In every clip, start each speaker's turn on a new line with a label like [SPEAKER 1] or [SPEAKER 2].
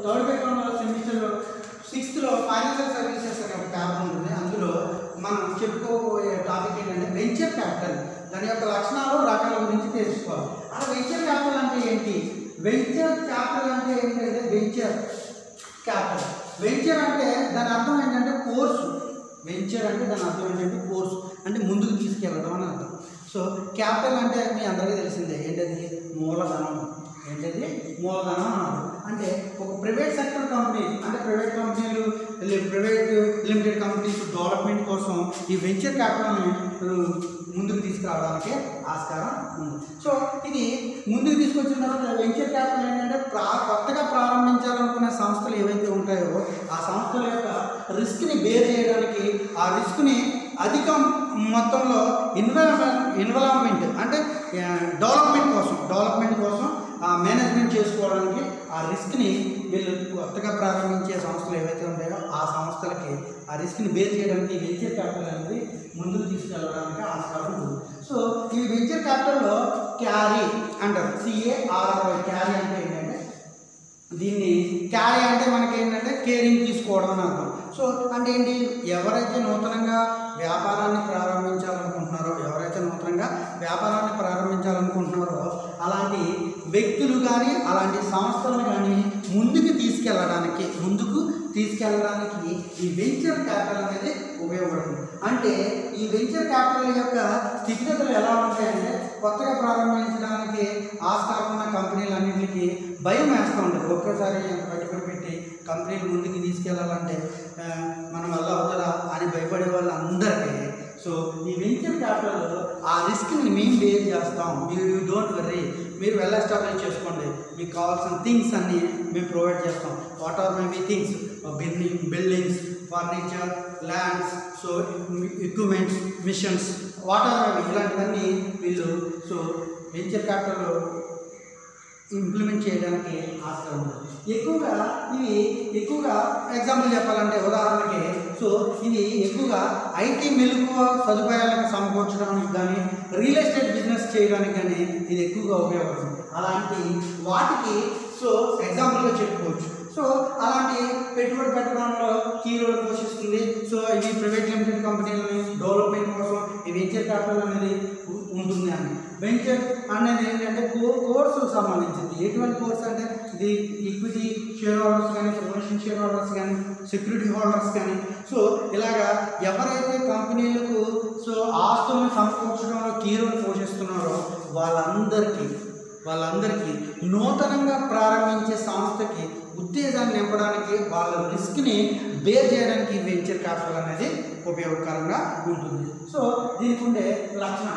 [SPEAKER 1] Third పేపర్లో semester సిక్స్త్లో financial services అనే ఒక పేపర్ ఉంటుంది అందులో మనం చెప్పుకోబోయే టాపిక్ ఏంటంటే వెంచర్ క్యాపిటల్ దాని యొక్క లక్షణాలు రకాల గురించి తెలుసుకోవాలి అలా వెంచర్ క్యాపిటల్ అంటే ఏంటి వెంచర్ క్యాపిటల్ అంటే ఏంటంటే వెంచర్ క్యాపిటల్ వెంచర్ అంటే దాని అర్థం ఏంటంటే కోర్సు వెంచర్ అంటే దాని అర్థం ఏంటంటే కోర్సు అంటే ముందుకు తీసుకెళ్ళడం అని అర్థం సో క్యాపిటల్ అంటే మీ అందరికీ తెలిసిందే ఏంటది మూలధనం ఏంటది మూలధనం అన్నారు అంటే ఒక ప్రైవేట్ సెక్టర్ కంపెనీ అంటే ప్రైవేట్ కంపెనీలు లి- ప్రైవేట్ లిమిటెడ్ కంపెనీస్ డెవలప్మెంట్ కోసం ఈ వెంచర్ క్యాపిటల్ని ముందుకు తీసుకురావడానికి ఆస్కారం ఉంది సో ఇది ముందుకు తీసుకొచ్చిన తర్వాత వెంచర్ క్యాపిటల్ ఏంటంటే ప్రా కొత్తగా ప్రారంభించాలనుకునే సంస్థలు ఏవైతే ఉంటాయో ఆ సంస్థల యొక్క రిస్క్ని బేర్ చేయడానికి ఆ రిస్క్ని అధిక మొత్తంలో ఇన్వెల్మెంట్ ఇన్వెల్వ్మెంట్ అంటే డెవలప్మెంట్ కోసం డెవలప్మెంట్ కోసం ఆ మేనేజ్మెంట్ చేసుకోవడానికి ఆ రిస్క్ని వీళ్ళు కొత్తగా ప్రారంభించే సంస్థలు ఏవైతే ఉంటాయో ఆ సంస్థలకి ఆ రిస్క్ని బేర్ చేయడానికి వెంచర్ క్యాపిటల్ అనేది ముందుకు తీసుకెళ్ళడానికి ఆస్కారం ఉంటుంది సో ఈ వెంచర్ క్యాపిటల్లో క్యారీ అంటారు సిఏఆర్ఆర్ఐ క్యారీ అంటే ఏంటంటే దీన్ని క్యారీ అంటే మనకి ఏంటంటే కేరింగ్ తీసుకోవడం అని అర్థం సో అంటే ఏంటి ఎవరైతే నూతనంగా వ్యాపారాన్ని ప్రారంభించాలనుకుంటున్నారో ఎవరైతే నూతనంగా వ్యాపారాన్ని ప్రారంభించాలనుకుంటున్నారో అలాంటి వ్యక్తులు కానీ అలాంటి సంస్థలను కానీ ముందుకు తీసుకెళ్ళడానికి ముందుకు తీసుకెళ్ళడానికి ఈ వెంచర్ క్యాపిటల్ అనేది ఉపయోగపడుతుంది అంటే ఈ వెంచర్ క్యాపిటల్ యొక్క స్థితిగతులు ఎలా ఉంటాయంటే కొత్తగా ప్రారంభించడానికి ఆస్కారం ఉన్న కంపెనీలన్నింటికి భయం వేస్తూ ఉంటుంది ఒక్కసారి ఎంత పెట్టుబడి పెట్టి కంపెనీలు ముందుకు తీసుకెళ్లాలంటే ఆ, మన వల్ల అవుతుందా అని భయపడే వాళ్ళందరికీ సో ఈ వెంచర్ క్యాపిటల్ ఆ రిస్క్ని మేము బేర్ చేస్తాం మీరు యూ డోంట్ వర్రీ మీరు వెల్ ఎస్టాబ్లిష్ చేసుకోండి మీకు కావాల్సిన థింగ్స్ అన్నీ మేము ప్రొవైడ్ చేస్తాం what are my things building buildings furniture lands so equipments machines what are అవి ఇలాంటివన్నీ వీళ్ళు సో వెంచర్ క్యాపిటల్ ఇంప్లిమెంట్ చేయడానికి ఆస్కారం ఉంది ఎక్కువగా ఇవి ఎక్కువగా ఎగ్జాంపుల్ చెప్పాలంటే ఉదాహరణకి సో ఇది ఎక్కువగా ఐటీ మెలుగు సదుపాయాలను సమకూర్చడానికి కానీ రియల్ ఎస్టేట్ బిజినెస్ చేయడానికి కానీ ఇది ఎక్కువగా ఉపయోగపడుతుంది అలాంటి వాటికి సో ఎగ్జాంపుల్గా చెప్పుకోవచ్చు సో అలాంటి పెట్టుబడి పెట్టడంలో కీ రోల్ పోషిస్తుంది సో ఇవి ప్రైవేట్ లిమిటెడ్ కంపెనీలని డెవలప్మెంట్ కోసం ఈ వెంచర్ క్యాపిటల్ అనేది ఉ- ఉంటుంది అని వెంచర్ అనేది ఏంటంటే కో కోర్సుకు సంబంధించింది ఎటువంటి కోర్స్ అంటే ఇది ఈక్విటీ షేర్ హోల్డర్స్ కానీ ప్రొఫెషన్ షేర్ హోల్డర్స్ కానీ సెక్యూరిటీ హోల్డర్స్ కానీ సో ఇలాగా ఎవరైతే కంపెనీలకు సో ఆస్తులను సమకూర్చడంలో కీ రోల్ పోషిస్తున్నారో వాళ్ళందరికీ వాళ్ళందరికీ నూతనంగా ప్రారంభించే సంస్థకి ఉత్తేజాన్ని నింపడానికి వాళ్ళ రిస్క్ని బేర్ చేయడానికి వెంచర్ క్యాపిటల్ అనేది ఉపయోగకరంగా ఉంటుంది సో దీనికి ఉండే లక్షణం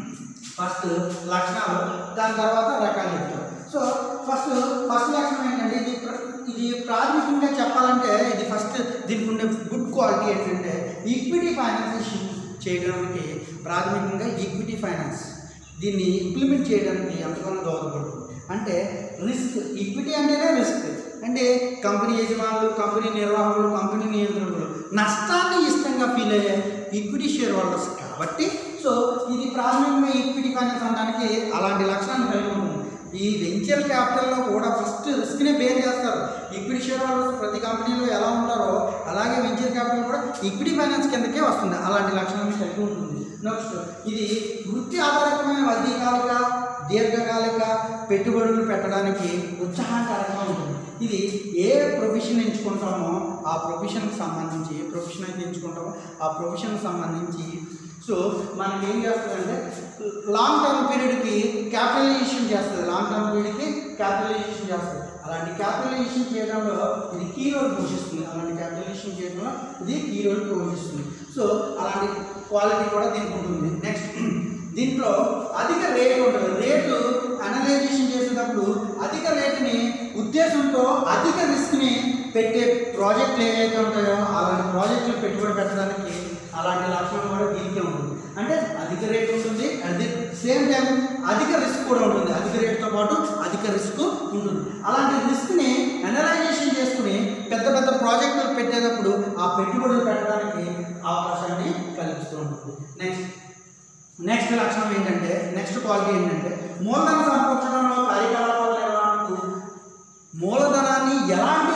[SPEAKER 1] ఫస్ట్ లక్షణాలు దాని తర్వాత రకాలు చెప్తారు సో ఫస్ట్ ఫస్ట్ లక్షణం ఏంటంటే ఇది ప్ర- ఇది ప్రాథమికంగా చెప్పాలంటే ఇది ఫస్ట్ దీనికి ఉండే గుడ్ క్వాలిటీ ఏంటంటే ఈక్విటీ ఫైనాన్సేషన్ చేయడానికి ప్రాథమికంగా ఈక్విటీ ఫైనాన్స్ దీన్ని ఇంప్లిమెంట్ చేయడానికి ఎంతగానో దోహదపడుతుంది అంటే రిస్క్ ఈక్విటీ అంటేనే రిస్క్ అంటే కంపెనీ యజమానులు కంపెనీ నిర్వాహకులు కంపెనీ నియంత్రకులు నష్టాన్ని ఇష్టంగా ఫీల్ అయ్యే ఈక్విటీ షేర్ హోల్డర్స్ కాబట్టి సో ఇది ప్రాథమికంగా ఈక్విటీ ఫైనాన్స్ అనడానికి అలాంటి లక్షణాన్ని కలిగి ఉంటుంది ఈ వెంచర్ క్యాపిటల్లో కూడా ఫస్ట్ రిస్క్నే బేర్ చేస్తారు ఈక్విటీ షేర్ హోల్డర్స్ ప్రతి కంపెనీలో ఎలా ఉంటారో అలాగే వెంచర్ క్యాపిటల్ కూడా ఈక్విటీ ఫైనాన్స్ కిందకే వస్తుంది అలాంటి లక్షణాన్ని కలిగి ఉంటుంది నెక్స్ట్ ఇది వృత్తి ఆధారితమైన వడ్డీకాలిక దీర్ఘకాలిక పెట్టుబడులు పెట్టడానికి ఉత్సాహకరంగా ఉంటుంది ఇది ఏ ప్రొఫెషన్ ఎంచుకుంటామో ఆ ప్రొఫెషన్కి సంబంధించి ఏ ప్రొఫెషన్ అయితే ఎంచుకుంటామో ఆ ప్రొఫెషన్కి సంబంధించి సో మనకి ఏం చేస్తుందంటే లాంగ్ టర్మ్ పీరియడ్కి క్యాపిటలైజేషన్ చేస్తుంది లాంగ్ టర్మ్ పీరియడ్కి క్యాపిటలైజేషన్ చేస్తుంది అలాంటి క్యాపిటలైజేషన్ చేయడంలో ఇది కీ రోల్ పోషిస్తుంది అలాంటి క్యాపిటలైజేషన్ చేయడంలో ఇది కీ రోల్ పోషిస్తుంది సో అలాంటి క్వాలిటీ కూడా దీనికి ఉంటుంది నెక్స్ట్ దీంట్లో అధిక రేటు ఉంటుంది రేటు అనలైజేషన్ చేసేటప్పుడు అధిక రేటుని ఉద్దేశంతో అధిక రిస్క్ని పెట్టే ప్రాజెక్టులు ఏవైతే ఉంటాయో అలాంటి ప్రాజెక్టులు పెట్టుబడి పెట్టడానికి అలాంటి లక్షణం కూడా దీనికే ఉంటుంది అంటే అధిక రేట్ ఉంటుంది అట్ ది సేమ్ టైం అధిక రిస్క్ కూడా ఉంటుంది అధిక రేటుతో పాటు అధిక రిస్క్ ఉంటుంది అలాంటి రిస్క్ని అనలైజేషన్ చేసుకుని పెద్ద పెద్ద ప్రాజెక్టులు పెట్టేటప్పుడు ఆ పెట్టుబడులు పెట్టడానికి అవకాశాన్ని కల్పిస్తూ ఉంటుంది నెక్స్ట్ నెక్స్ట్ లక్షణం ఏంటంటే నెక్స్ట్ క్వాలిటీ ఏంటంటే మూలధన సమకూర్చడంలో కార్యకలాపాల నిర్వహణకు మూలధనాన్ని ఎలాంటి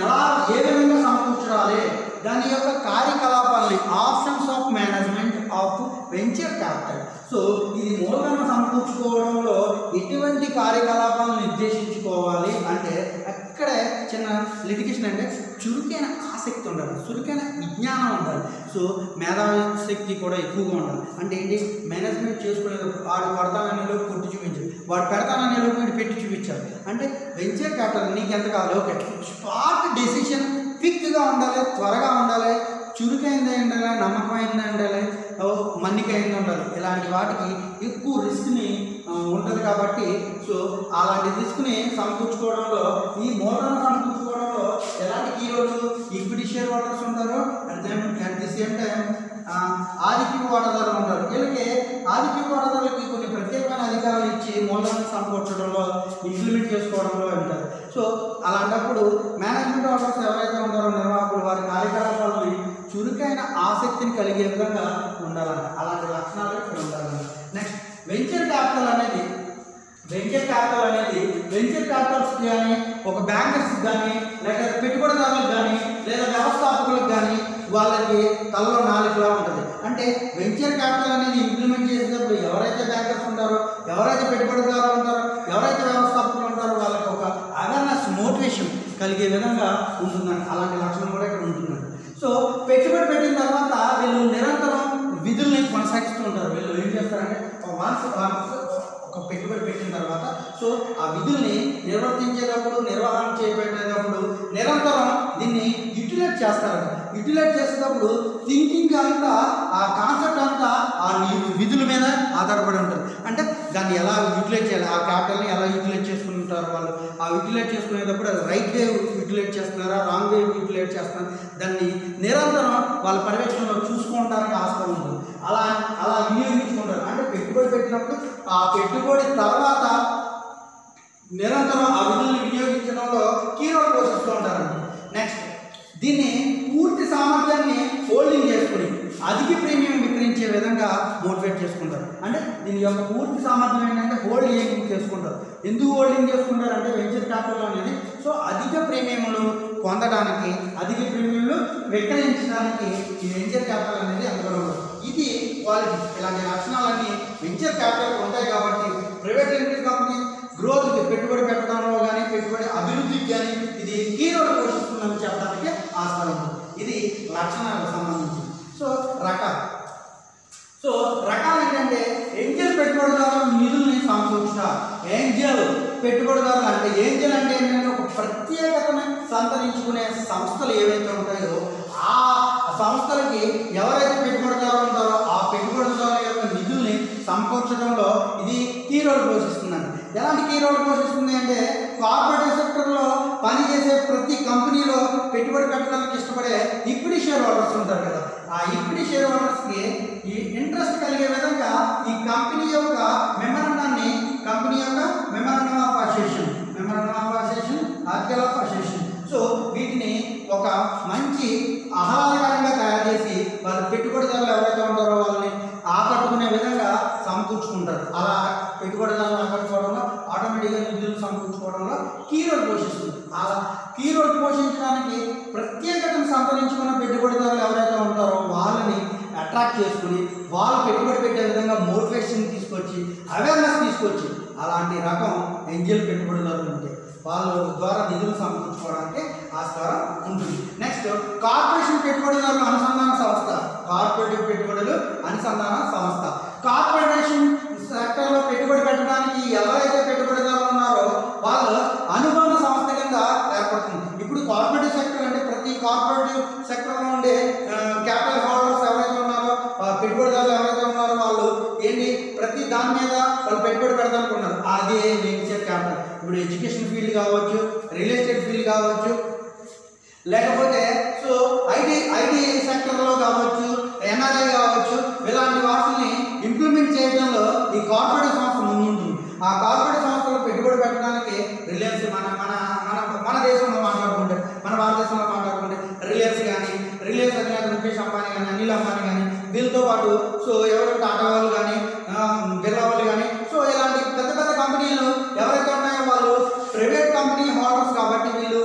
[SPEAKER 1] ఎలా ఏ విధంగా సమకూర్చాలి దాని యొక్క కార్యకలాపాలని options of management of venture capital so ఇది మూలధన సమకూర్చుకోవడంలో ఎటువంటి కార్యకలాపాలను నిర్దేశించుకోవాలి అంటే అక్కడే చిన్న లిటికేషన్ అంటే చురుకైన ఆసక్తి ఉండాలి చురుకైన విజ్ఞానం ఉండాలి సో మేధావి శక్తి కూడా ఎక్కువగా ఉండాలి అంటే ఏంటి మేనేజ్మెంట్ చేసుకునేటప్పుడు వాడు పడతాననేలో కొట్టి చూపించాడు వాడు పెడతాననేలో వీడు పెట్టి చూపించాడు అంటే వెంచర్ క్యాపిటల్ నీకు ఎంత కావాలి ఓకే స్పాట్ డెసిషన్ క్విక్గా ఉండాలి త్వరగా ఉండాలి చురుకైంది ఉండాలి నమ్మకమైంది ఉండాలి ఓ, మన్నికైంది ఉండాలి ఇలాంటి వాటికి ఎక్కువ రిస్క్ని ఉంటుంది కాబట్టి సో అలాంటి రిస్క్ని సమకూర్చుకోవడంలో ఈ మూలధన సమకూర్చుకోవడంలో ఎలాంటి హీరోలు ఈక్విటీ షేర్ హోల్డర్స్ ఉంటారు at at the same time ఆదిక్య వాటాదారులు ఉంటారు వీళ్ళకి ఆదిక్య వాటాదారులకి కొన్ని ప్రత్యేకమైన అధికారాలు ఇచ్చి మూలధనం సమకూర్చడంలో ఇంప్లిమెంట్ చేసుకోవడంలో ఉంటారు సో అలాంటప్పుడు మేనేజ్మెంట్ ఆర్డర్స్ ఎవరైతే ఉంటారో నిర్వాహకులు వారి కార్యకలాపాలని చురుకైన ఆసక్తిని కలిగే విధంగా ఉండాలంట అలాంటి లక్షణాలు ఇక్కడ ఉండాలంట నెక్స్ట్ వెంచర్ క్యాపిటల్ అనేది వెంచర్ క్యాపిటల్ అనేది వెంచర్ క్యాపిటల్స్ కానీ ఒక బ్యాంకర్స్ కానీ లేదా పెట్టుబడిదారులకు కానీ లేదా వ్యవస్థాపకులకు కానీ వాళ్ళకి తలలో నాలుగులా ఉంటుంది అంటే వెంచర్ క్యాపిటల్ అనేది ఇంప్లిమెంట్ చేసేటప్పుడు ఎవరైతే బ్యాంకర్స్ ఉంటారో ఎవరైతే పెట్టుబడిదారులు ఉంటారో ఎవరైతే వ్యవస్థాపకులు ఉంటారో వాళ్ళకి ఒక అవేర్నెస్ మోటివేషన్ కలిగే విధంగా ఉంటుందండి అలాంటి లక్షణం కూడా ఇక్కడ ఉంటుందండి సో పెట్టుబడి పెట్టిన తర్వాత వీళ్ళు నిరంతరం విధుల్ని కొనసాగిస్తూ ఉంటారు వీళ్ళు ఏం చేస్తారంటే వన్స్ ఒక పెట్టుబడి పెట్టిన తర్వాత సో ఆ విధుల్ని నిర్వర్తించేటప్పుడు నిర్వహణ చేపట్టేటప్పుడు నిరంతరం దీన్ని యూటిలైజ్ చేస్తారు యూటిలైజ్ చేసేటప్పుడు థింకింగ్ అంతా ఆ కాన్సెప్ట్ అంతా ఆ ని- విధుల మీద ఆధారపడి ఉంటుంది అంటే దాన్ని ఎలా యూటిలైజ్ చేయాలి ఆ క్యాపిటల్ని ఎలా యూటిలైజ్ చేసుకుంటారు వాళ్ళు ఆ యూటిలైజ్ చేసుకునేటప్పుడు అది రైట్ వే యూటిలైజ్ చేస్తున్నారా రాంగ్ వే యూటిలైజ్ చేస్తున్నారు దాన్ని నిరంతరం వాళ్ళ పర్యవేక్షణలో చూసుకోవడానికి ఆస్కారం ఉంటుంది అలా అలా వినియోగించుకుంటారు అంటే పెట్టుబడి పెట్టినప్పుడు ఆ పెట్టుబడి తర్వాత నిరంతరం ఆ విధులను వినియోగించడంలో కీ రోల్ పోషిస్తూ ఉంటారండి నెక్స్ట్ దీన్ని పూర్తి సామర్థ్యాన్ని హోల్డింగ్ చేసుకుని అధిక ప్రీమియం విక్రయించే విధంగా మోటివేట్ చేసుకుంటారు అంటే దీని యొక్క పూర్తి సామర్థ్యం ఏంటంటే హోల్డింగ్ చేసుకుంటారు ఎందుకు హోల్డింగ్ చేసుకుంటారు అంటే వెంచర్ క్యాపిటల్ అనేది సో అధిక ప్రీమియంలు పొందడానికి అధిక ప్రీమియంలు విక్రయించడానికి ఈ వెంచర్ క్యాపిటల్ అనేది అందులో ఉంది. ఇది క్వాలిటీ ఇలాంటి లక్షణాలన్నీ వెంచర్ క్యాపిటల్ ఉంటాయి కాబట్టి ప్రైవేట్ లిమిటెడ్ కంపెనీ గ్రోత్కి పెట్టుబడి పెట్టడంలో కానీ పెట్టుబడి అభివృద్ధికి కానీ ఇది కీ రోల్ పోషిస్తుందని చెప్పడానికి ఆస్కారం ఉంది ఇది లక్షణాలకు సంబంధించి సో రకాలు సో రకాలు ఏంటంటే ఏంజల్ పెట్టుబడిదారుల నిధుల్ని సమకూర్చుట ఏంజల్ పెట్టుబడిదారులు అంటే ఏంజల్ అంటే ఏంటంటే ఒక ప్రత్యేకతను సంతరించుకునే సంస్థలు ఏవైతే ఉంటాయో ఆ సంస్థలకి ఎవరైతే పెట్టుబడిదారులు ఉంటారో ఆ పెట్టుబడిదారుల యొక్క నిధుల్ని సమకూర్చడంలో ఇది కీ రోల్ పోషిస్తుందండి ఎలాంటి కీ రోల్ పోషిస్తుంది అంటే కార్పొరేట్ సెక్టర్లో పనిచేసే ప్రతి కంపెనీలో పెట్టుబడి పెట్టడానికి ఇష్టపడే ఈక్విటీ షేర్ హోల్డర్స్ ఉంటారు కదా ఆ ఈక్విటీ షేర్ హోల్డర్స్కి ఈ ఇంట్రెస్ట్ కలిగే విధంగా ఈ కంపెనీ యొక్క మెమరండాన్ని కంపెనీ యొక్క memorandum of association memorandum of association article of association so వీటిని ఒక మంచి ఆహ్లాదకరంగా తయారు చేసి వాళ్ళ పెట్టుబడిదారులు ఎవరైతే ఉంటారో వాళ్ళని ఆకట్టుకునే విధంగా సమకూర్చుకుంటారు అలా పెట్టుబడిదారులు ఆకట్టుకోవడంలో ఆటోమేటిక్గా నిధులు సమకూర్చుకోవడంలో కీ రోల్ పోషిస్తుంది అలా కీ రోల్ పోషించడానికి ప్రత్యేకతను సంతరించుకున్న పెట్టుబడిదారులు ఎవరైతే ఉంటారో వాళ్ళని అట్రాక్ట్ చేసుకుని వాళ్ళు పెట్టుబడి పెట్టే విధంగా మోటివేషన్ తీసుకొచ్చి అవేర్నెస్ తీసుకొచ్చి అలాంటి రకం ఎంజిల్ పెట్టుబడిదారులు ఉంటాయి వాళ్ళ ద్వారా నిధులు సమకూర్చుకోవడానికి ఆస్కారం ఉంటుంది నెక్స్ట్ కార్పొరేషన్ పెట్టుబడిదారుల అనుసంధాన సంస్థ కార్పొరేటివ్ పెట్టుబడులు అనుసంధాన సంస్థ కార్పొరేషన్ సెక్టర్లో పెట్టుబడి పెట్టడానికి ఎవరైతే పెట్టుబడిదారులు ఉన్నారో వాళ్ళు అనుబంధ సంస్థ కింద ఏర్పడుతుంది ఇప్పుడు కార్పొరేటివ్ సెక్టర్ అంటే ప్రతి కార్పొరేటివ్ సెక్టర్లో ఉండే క్యాపిటల్ హోల్డర్స్ ఎవరైతే ఉన్నారో ఆ పెట్టుబడిదారులు ఎవరైతే ఉన్నారో వాళ్ళు ఏంటి ప్రతి దాని మీద వాళ్ళు పెట్టుబడి పెడతానుకున్నారు అదే వెంచర్ క్యాపిటల్ ఇప్పుడు ఎడ్యుకేషన్ ఫీల్డ్ కావచ్చు రియల్ ఎస్టేట్ ఫీల్డ్ కావచ్చు లేకపోతే సో ఐటీ ఐటీ సెక్టర్లో కావచ్చు ఎన్ఆర్ఐ కావచ్చు ఇలాంటి వాటిని ఇంప్లిమెంట్ చేయడంలో ఈ కార్పొరేట్ సంస్థ ముందుంటుంది ఆ కార్పొరేట్ సంస్థలో పెట్టుబడి పెట్టడానికి రిలయన్స్ మన మన మన మన దేశంలో మాట్లాడుకుంటే మన భారతదేశంలో మాట్లాడుకుంటే రిలయన్స్ కానీ రిలయన్స్ అధినేత ముఖేష్ అంబానీ కానీ అనిల్ అంబానీ కానీ వీళ్ళతో పాటు సో ఎవరు టాటా వాళ్ళు కానీ ఆ, బిర్లా వాళ్ళు కానీ సో ఇలాంటి పెద్ద పెద్ద కంపెనీలు ఎవరైతే ఉన్నాయో వాళ్ళు ప్రైవేట్ కంపెనీ హోల్డర్స్ కాబట్టి వీళ్ళు ఈ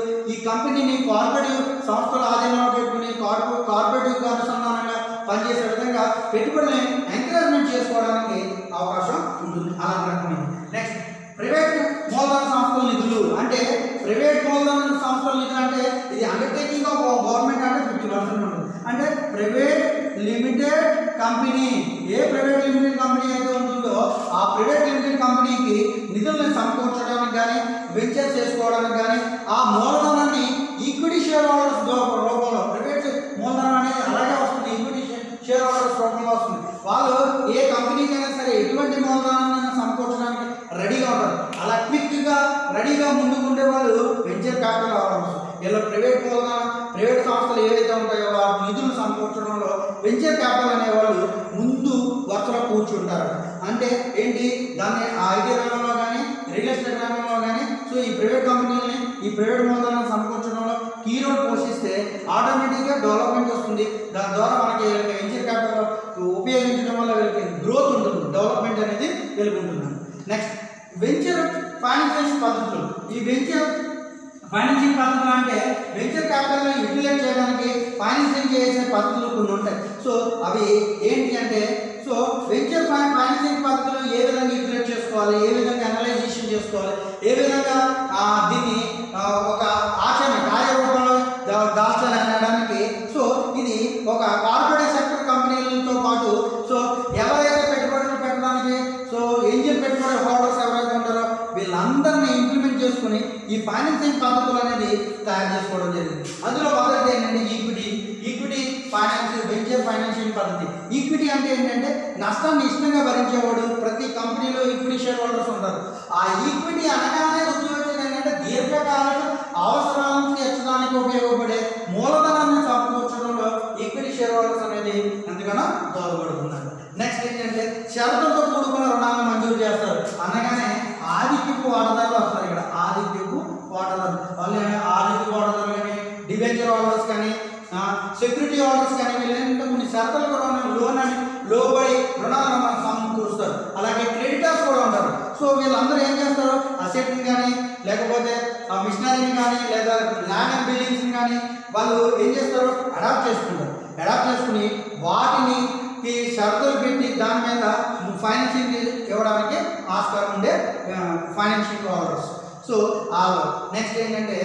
[SPEAKER 1] కంపెనీని కార్పొరేటివ్ సంస్థల ఆధీనంలో పెట్టుకుని కార్పొ కార్పొరేటివ్ అనుసంధానంగా పనిచేసే విధంగా పెట్టుబడిని ఎంకరేజ్మెంట్ చేసుకోవడానికి అవకాశం ఉంటుంది అలాంటి రకమైన నెక్స్ట్ ప్రైవేట్ మూలధన సంస్థల నిధులు అంటే ప్రైవేట్ మూలధన సంస్థల నిధులు అంటే ఇది అండర్టేకింగ్ ఆఫ్ గవర్నమెంట్ అంటే ఫిఫ్టీ పర్సెంట్ ఉంటుంది అంటే ప్రైవేట్ లిమిటెడ్ కంపెనీ ఏ ప్రైవేట్ లిమిటెడ్ కంపెనీ అయితే ఉంటుందో ఆ ప్రైవేట్ లిమిటెడ్ కంపెనీకి నిధులను సమకూర్చడానికి కానీ వెంచర్ చేసుకోవడానికి కానీ ఆ మూలధనాన్ని ఈక్విటీ షేర్ హోల్డర్స్ రూపంలో ప్రైవేట్ మూలధనం అనేది అలాగే వస్తుంది ఈక్విటీ షేర్ హోల్డర్స్ రూపంలో వస్తుంది వాళ్ళు ఏ కంపెనీకైనా సరే ఎటువంటి మూలధనాన్ని సమకూర్చడానికి రెడీగా ఉంటారు అలా క్విక్గా రెడీగా ముందుకు ఉండే వాళ్ళు వెంచర్ క్యాపిటల్ అవ్వాలి ఇలా ప్రైవేట్ మూలధన ప్రైవేట్ సంస్థలు ఏవైతే ఉంటాయో వాటి నిధులు సమకూర్చడంలో వెంచర్ క్యాపిటల్ అనేవాళ్ళు ముందు వరుసలో కూర్చుంటారు అంటే ఏంటి దాన్ని ఆ ఐటీ రంగంలో కానీ రియల్ ఎస్టేట్ రంగంలో కానీ సో ఈ ప్రైవేట్ కంపెనీలని ఈ ప్రైవేట్ మూలధనాన్ని సమకూర్చడంలో కీ రోల్ పోషిస్తే ఆటోమేటిక్గా డెవలప్మెంట్ వస్తుంది దాని ద్వారా మనకి వీళ్ళకి వెంచర్ క్యాపిటల్ ఉపయోగించడం వల్ల వీళ్ళకి గ్రోత్ ఉంటుంది డెవలప్మెంట్ అనేది వీళ్ళకి ఉంటుంది నెక్స్ట్ వెంచర్ ఫైనాన్షియల్ పద్ధతులు ఈ వెంచర్ ఫైనాన్సింగ్ పద్ధతులు అంటే వెంచర్ క్యాపిటల్ని యూటిలైజ్ చేయడానికి ఫైనాన్సింగ్ చేసే పద్ధతులు కొన్ని ఉంటాయి సో అవి ఏంటి అంటే సో వెంచర్ ఫైనాన్సింగ్ పద్ధతులు ఏ విధంగా యూటిలైజ్ చేసుకోవాలి ఏ విధంగా అనలైజేషన్ చేసుకోవాలి ఏ విధంగా ఆ, దీన్ని ఆ, ఒక ఆచరణ కార్యరూపంలో దా- దాల్చాలి అనడానికి సో ఇది ఒక కార్పొరేట్ సెక్టర్ కంపెనీలతో పాటు సో ఎవరైతే పెట్టుబడులు పెట్టడానికి సో ఏంజిల్ పెట్టుబడి హోల్డర్స్ ఎవరైతే ఉంటారో వీళ్ళందరినీ ఇంప్లిమెంట్ చేసుకుని ఈ ఫైనాన్సింగ్ పద్ధతులు అనేది తయారు చేసుకోవడం జరిగింది అందులో మొదటిది ఏంటంటే equity equity finance venture financial పద్ధతి ఈక్విటీ అంటే ఏంటంటే నష్టాన్ని ఇష్టంగా భరించేవాడు ప్రతి కంపెనీలో ఈక్విటీ షేర్ హోల్డర్స్ ఉంటారు ఆ ఈక్విటీ అనగానే గుర్తు వచ్చేది ఏంటంటే దీర్ఘకాలిక అవసరాలను తీర్చడానికి ఉపయోగపడే మూలధనాన్ని సమకూర్చడంలో ఈక్విటీ షేర్ హోల్డర్స్ అనేది ఎంతగానో దోహదపడుతున్నారు నెక్స్ట్ ఏంటంటే షరతులతో కూడుకున్న రుణాలను మంజూరు చేస్తారు అనగానే ఆదిత్యపు వాటాదారులు వస్తారు ఇక్కడ ఆదిత్యపు వాటాదారులు వాళ్ళు ఆదిత్య వాటాదారులు కానీ డిబెంచర్ హోల్డర్స్ కానీ సెక్యూరిటీ హోల్డర్స్ కానీ వీళ్ళంటే కొన్ని షరతులకు రుణం లోన్ అని లోబడి రుణాలను మనం సమకూరుస్తారు అలాగే క్రెడిటర్స్ కూడా ఉంటారు సో వీళ్ళందరూ ఏం చేస్తారు అసెట్ని కానీ లేకపోతే ఆ మిషనరీని కానీ లేదా ల్యాండ్ అండ్ బిల్డింగ్స్ కానీ వాళ్ళు ఏం చేస్తారు అడాప్ట్ చేసుకుంటారు అడాప్ట్ చేసుకుని వాటిని ఈ షరతులు పెట్టి దాని మీద ఫైనాన్సింగ్ ఇవ్వడానికి ఆస్కారం ఉండే ఫైనాన్షియల్ ఆర్డర్స్ సో నెక్స్ట్ ఏంటంటే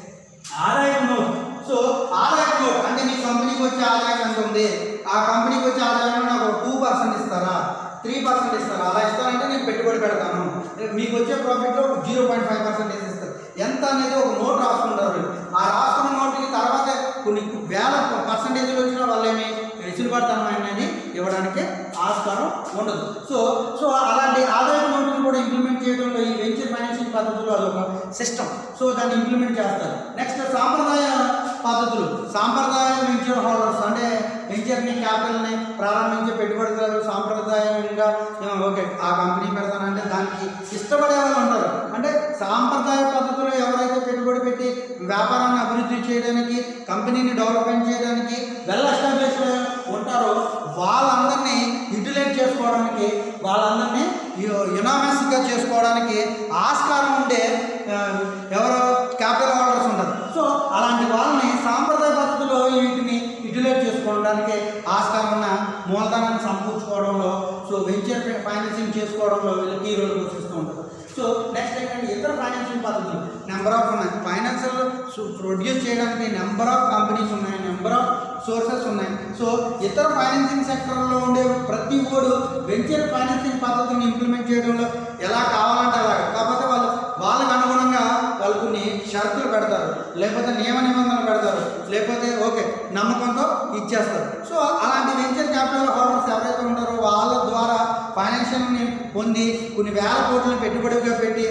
[SPEAKER 1] ఆదాయం నోట్ సో ఆదాయం నోట్ అంటే మీ కంపెనీకి వచ్చే ఆదాయం ఎంత ఉంది ఆ కంపెనీకి వచ్చే ఆదాయం నాకు టూ పర్సెంట్ ఇస్తారా త్రీ పర్సెంట్ ఇస్తారా అలా ఇస్తారంటే నేను పెట్టుబడి పెడతాను మీకు వచ్చే ప్రాఫిట్లో జీరో పాయింట్ ఫైవ్ పర్సెంటేజ్ ఇస్తారు ఎంత అనేది ఒక నోట్ రాసుకుంటారు వీళ్ళు. ఆ రాసుకున్న నోట్కి తర్వాత కొన్ని వేల పర్సంటేజ్లు వచ్చిన వాళ్ళేమి వెసులుబాటుతనం అనేది ఇవ్వడానికి ఆస్కారం ఉండదు సో సో అలాంటి ఆదాయ నోటును కూడా ఇంప్లిమెంట్ చేయడంలో ఈ వెంచర్ ఫైనాన్షియల్ పద్ధతులు అదొక సిస్టమ్ సో దాన్ని ఇంప్లిమెంట్ చేస్తారు నెక్స్ట్ సాంప్రదాయ పద్ధతులు సాంప్రదాయ వెంచర్ హోల్డర్స్ అంటే వెంచర్ని క్యాపిటల్ని ప్రారంభించే పెట్టుబడిదారులు సాంప్రదాయంగా "ఆ, ఓకే ఆ కంపెనీ పెడతానంటే దానికి ఇష్టపడే వాళ్ళు ఉంటారు అంటే సాంప్రదాయ పద్ధతిలో ఎవరైతే పెట్టుబడి పెట్టి వ్యాపారాన్ని అభివృద్ధి చేయడానికి కంపెనీని డెవలప్మెంట్ చేయడానికి వెల్ ఎస్టాబ్లిష్ ఉంటారో వాళ్ళందరినీ యూటిలైజ్ చేసుకోవడానికి వాళ్ళందరినీ యునామస్గా చేసుకోవడానికి ఆస్కారం ఉండే ఆ, ఎవరో క్యాపిటల్ హోల్డర్స్ ఉంటారు సో అలాంటి వాళ్ళని సాంప్రదాయ పద్ధతిలో వీటిని యూటిలైజ్ చేసుకోవడానికి ఆస్కారం ఉన్న మూలధనాన్ని సమకూర్చుకోవడంలో సో వెంచర్ ఫైనాన్సింగ్ చేసుకోవడంలో వీళ్ళకి ఈ రోజు పోషిస్తూ ఉంటారు సో నెక్స్ట్ ఏంటంటే ఇతర ఫైనాన్షియల్ పద్ధతులు నెంబర్ ఆఫ్ ఉన్నాయి ఫైనాన్షియల్ ప్రొడ్యూస్ చేయడానికి నెంబర్ ఆఫ్ కంపెనీస్ ఉన్నాయి నెంబర్ ఆఫ్ సోర్సెస్ ఉన్నాయి సో ఇతర ఫైనాన్సింగ్ సెక్టర్లో ఉండే ప్రతి ఓడు వెంచర్ ఫైనాన్సింగ్ పద్ధతిని ఇంప్లిమెంట్ చేయడంలో ఎలా కావాలంటే అలా కాకపోతే వాళ్ళు వాళ్ళకి అనుగుణంగా వాళ్ళు కొన్ని షరతులు పెడతారు లేకపోతే నియమ నిబంధనలు పెడతారు లేకపోతే ఓకే నమ్మకంతో ఇచ్చేస్తారు సో అలాంటి వెంచర్ క్యాపిటల్ హోల్డర్స్ ఎవరైతే ఉంటారో వాళ్ళ ద్వారా ఫైనాన్షియల్ని పొంది కొన్ని వేల కోట్లను పెట్టుబడిగా పెట్టి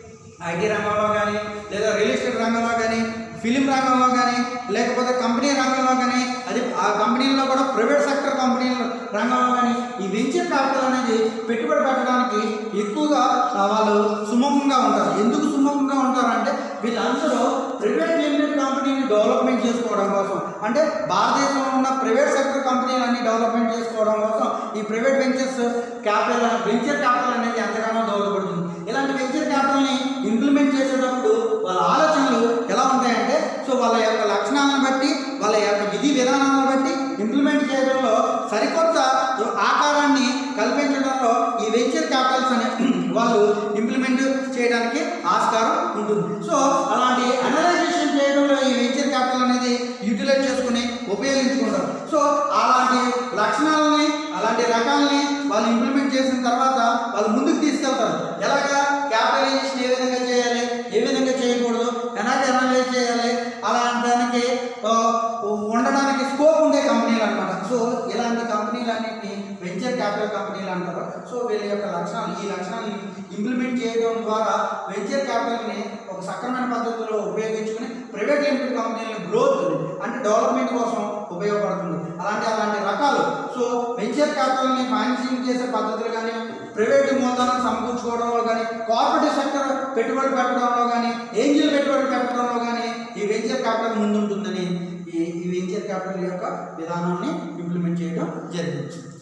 [SPEAKER 1] ఐటీ రంగంలో కానీ లేదా రియల్ ఎస్టేట్ రంగంలో కానీ ఫిలిం రంగంలో కానీ లేకపోతే కంపెనీ రంగంలో కానీ అది ఆ కంపెనీల్లో కూడా ప్రైవేట్ సెక్టర్ కంపెనీల రంగంలో కానీ ఈ వెంచర్ క్యాపిటల్ అనేది పెట్టుబడి పెట్టడానికి ఎక్కువగా ఆ, వాళ్ళు సుముఖంగా ఉంటారు ఎందుకు సుముఖంగా ఉంటారంటే వీళ్ళందరూ ప్రైవేట్ లిమిటెడ్ కంపెనీని డెవలప్మెంట్ చేసుకోవడం కోసం అంటే భారతదేశంలో ఉన్న ప్రైవేట్ సెక్టర్ కంపెనీలన్నీ డెవలప్మెంట్ చేసుకోవడం కోసం ఈ private ventures capital venture capital అనేది ఎంతగానో దోహదపడుతుంది ఇలాంటి వెంచర్ క్యాపిటల్ని ఇంప్లిమెంట్ చేసేటప్పుడు వాళ్ళ ఆలోచనలు ఎలా ఉంటాయంటే సో వాళ్ళ యొక్క లక్షణాలను బట్టి వాళ్ళ యొక్క విధి విధానాలను బట్టి ఇంప్లిమెంట్ చేయడంలో సరికొత్త ఆకారాన్ని కల్పించడంలో ఈ వెంచర్ క్యాపిటల్స్ అనే వాళ్ళు ఇంప్లిమెంట్ చేయడానికి ఆస్కారం ఉంటుంది సో అలాంటి అనలైజేషన్ చేయడంలో ఈ వెంచర్ క్యాపిటల్ అనేది యూటిలైజ్ చేసుకుని ఉపయోగించుకుంటారు సో అలాంటి లక్షణాలని అలాంటి రకాలని వాళ్ళు ఇంప్లిమెంట్ చేసిన తర్వాత వాళ్ళు ముందుకు తీసుకెళ్తారు ఎలాగా క్యాపిటలైజేషన్ ఏ విధంగా చేయాలి ఏ విధంగా చేయకూడదు ఎలాగ అనలైజ్ చేయాలి అలాంటి దానికి ఆ, ఉండడానికి స్కోప్ ఉండే కంపెనీలు అనమాట సో ఇలాంటి కంపెనీలన్నింటినీ వెంచర్ క్యాపిటల్ కంపెనీలు అంటారు సో వీళ్ళ యొక్క లక్షణాలు ఈ లక్షణాలను ఇంప్లిమెంట్ చేయడం ద్వారా వెంచర్ క్యాపిటల్ని ఒక సక్రమైన పద్ధతిలో ఉపయోగించుకుని ప్రైవేట్ లిమిటెడ్ కంపెనీల గ్రోత్ అంటే డెవలప్మెంట్ కోసం ఉపయోగపడుతుంది అలాంటి అలాంటి రకాలు సో వెంచర్ క్యాపిటల్ని ఫైనాన్సింగ్ చేసే పద్ధతులు కానీ ప్రైవేట్ మూలధనం సమకూర్చుకోవడంలో కానీ కార్పొరేట్ సెక్టర్ పెట్టుబడి పెట్టడంలో కానీ ఏంజిల్ పెట్టుబడి పెట్టడంలో కానీ ఈ వెంచర్ క్యాపిటల్ ముందుంటుందని ఈ ఈ వెంచర్ క్యాపిటల్ యొక్క విధానాన్ని ఇంప్లిమెంట్ చేయడం జరిగింది